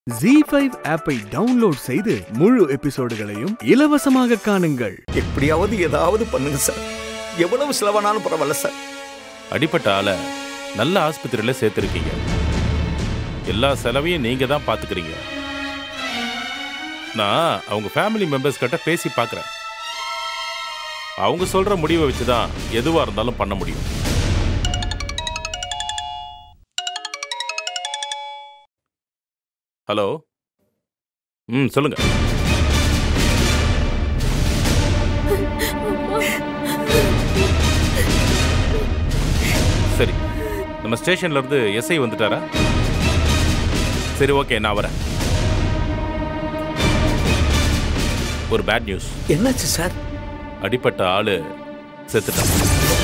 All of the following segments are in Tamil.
ஜி ஃபைவ் ஆப்பை டவுன்லோட் செய்து முழு எபிசோடுகளையும் இலவசமாக காணுங்கள் எப்படியாவது ஏதாவது பண்ணுங்க சார் எவ்வளவு செலவானாலும் பரவாயில்ல சார் அடிப்பட்ட ஆளை நல்ல ஆஸ்பத்திரியில் சேர்த்துருக்கீங்க எல்லா செலவையும் நீங்க தான் பார்த்துக்கிறீங்க நான் அவங்க ஃபேமிலி மெம்பர்ஸ் கிட்ட பேசி பார்க்குறேன் அவங்க சொல்ற முடிவை வச்சு தான் எதுவாக இருந்தாலும் பண்ண முடியும் ஹலோ ம் சொல்லுங்க சரி நம்ம ஸ்டேஷன்ல இருந்து எஸ்ஐ வந்துட்டாரா சரி ஓகே நான் வரேன் ஒரு பேட் நியூஸ் என்னாச்சு சார் அடிப்பட்ட ஆளு செத்துட்டான்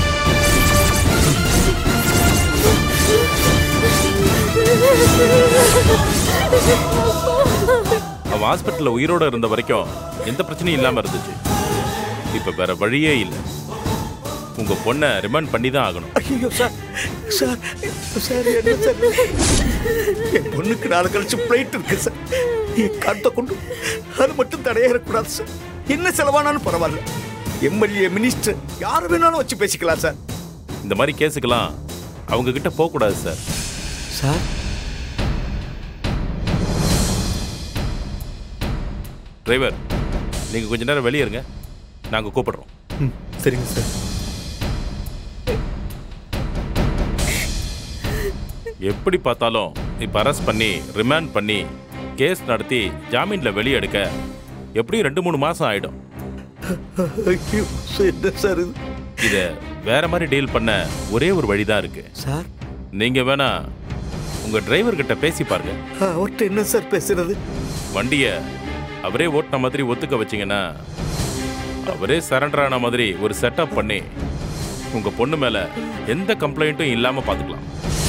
அவன் ஹாஸ்பிட்டல்ல உயிரோட இருந்த வரைக்கும் எந்த பிரச்சனையும் இல்லாம இருந்துச்சு இப்ப வேற வழியே இல்லை உங்க பொண்ணை ரிமாண்ட் பண்ணி தான் ஆகணும் ஐயோ சார் சார் சார் என்ன சார் என் பொண்ணுக்கு நாலு கழிச்சு பிளைட் இருக்கு சார் என் காட்ட கொண்டு அது மட்டும் தடையேறக்கூடாது சார் என்ன செலவானாலும் பரவாயில்ல எம்எல்ஏ மினிஸ்டர் யார் வேணாலும் வச்சு பேசிக்கலாம் சார் இந்த மாதிரி கேஸுக்கெல்லாம் அவங்க கிட்ட போக கூடாது சார் சார் டிரைவர் நீங்க கொஞ்ச நேரம் வெளியே இருங்க நாங்க கூப்பிடுறோம் ம் சரிங்க சார் எப்படி பார்த்தாலும் இப்ப அரெஸ்ட் பண்ணி ரிமாண்ட் பண்ணி கேஸ் நடத்தி ஜாமீன்ல வெளியே எடுக்க எப்படியும் ரெண்டு மூணு மாசம் ஆயிடும் ஐயோ என்ன சார் இது இத வேற மாதிரி டீல் பண்ண ஒரே ஒரு வழிதான் இருக்கு சார் நீங்க வேணா உங்க டிரைவர் கிட்ட பேசி பாருங்க அவர்கிட்ட என்ன சார் பேசுறது வண்டிய அவரே ஓட்டின மாதிரி ஒத்துக்க வச்சீங்கன்னா அவரே சரண்டர் ஆன மாதிரி ஒரு செட்டப் பண்ணி உங்க பொண்ணு மேல எந்த கம்ப்ளைண்ட்டும் இல்லாம பாத்துக்கலாம்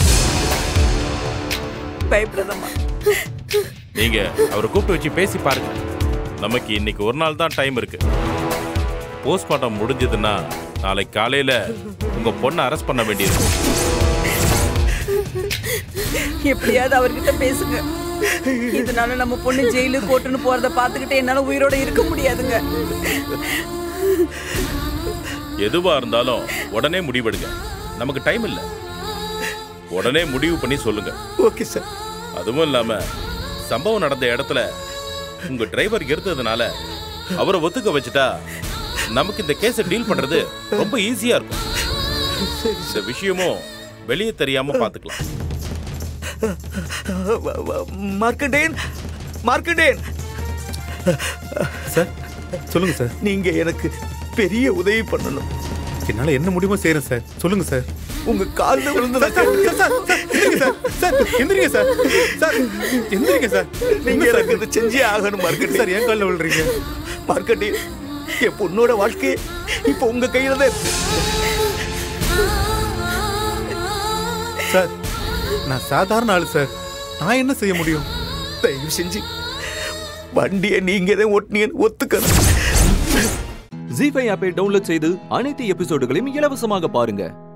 பயப்படாதம்மா நீங்க அவரை கூப்பிட்டு வச்சு பேசி பாருங்க நமக்கு இன்னைக்கு ஒரு நாள் தான் டைம் இருக்கு போஸ்ட்மார்ட்டம் முடிஞ்சதுன்னா நாளைக்கு காலையில உங்க பொண்ணை அரெஸ்ட் பண்ண வேண்டியிருக்கும் எப்படியாவது அவர்கிட்ட பேசுங்க இதனால நம்ம பொண்ணு ஜெயிலு கோர்ட்டுன்னு போறத பாத்துக்கிட்டு என்னால உயிரோட இருக்க முடியாதுங்க எதுவா இருந்தாலும் உடனே முடிவெடுங்க நமக்கு டைம் இல்ல உடனே முடிவு பண்ணி சொல்லுங்க ஓகே சார் அதுவும் இல்லாம சம்பவம் நடந்த இடத்துல உங்க டிரைவர் இருந்ததுனால அவரை ஒத்துக்க வச்சுட்டா நமக்கு இந்த கேஸை டீல் பண்றது ரொம்ப ஈஸியா இருக்கும் இந்த விஷயமும் வெளியே தெரியாம பாத்துக்கலாம் மார்க்கண்டேன் மார்க்கண்டேன் சார் சொல்லுங்க சார் நீங்க எனக்கு பெரிய உதவி பண்ணணும் என்னால என்ன முடியுமோ செய்யறேன் சார் சொல்லுங்க சார் உங்க கால்ல விழுந்து நான் சார் கேட்கிறேன். சார் சார் எந்திரிங்க சார் சார் எந்திரிங்க சார் சார் எந்திரிங்க சார் நீங்க என்ன சார் எனக்கு இதை செஞ்சே ஆகணும் மார்க்கண்டேன் சார் ஏன் காலில் விழுறீங்க மார்க்கண்டேன் என் பொண்ணோட வாழ்க்கை இப்போ உங்க கையில தான் இருக்கு சார் நான் சாதாரண ஆளு சார் நான் என்ன செய்ய முடியும் தயவு செஞ்சு வண்டியை நீங்க தான் ஓட்டுனீங்கன்னு ஒத்துக்கணும் ஜி ஃபைவ் ஆப்பை டவுன்லோட் செய்து அனைத்து எபிசோடுகளையும் இலவசமாக பாருங்க